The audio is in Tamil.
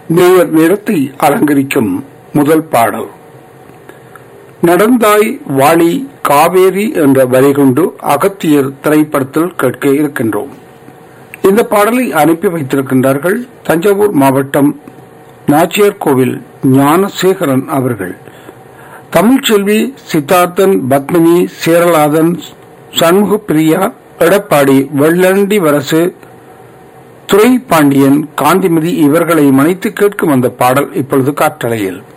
நேயர் நிறத்தை அலங்கரிக்கும் முதல் பாடல் நடந்தாய் வாளி காவேரி என்ற வரி கொண்டு அகத்தியர் திரைப்படத்தில் கேட்க இருக்கின்றோம் இந்த பாடலை அனுப்பி வைத்திருக்கின்றார்கள் தஞ்சாவூர் மாவட்டம் நாச்சியார் கோவில் ஞானசேகரன் அவர்கள் தமிழ்ச்செல்வி சித்தார்த்தன் பத்மினி சேரலாதன் சண்முக பிரியா எடப்பாடி வெள்ளண்டி வரசு துறை பாண்டியன் காந்திமதி இவர்களை மனைத்து கேட்கும் அந்த பாடல் இப்பொழுது காற்றலையில்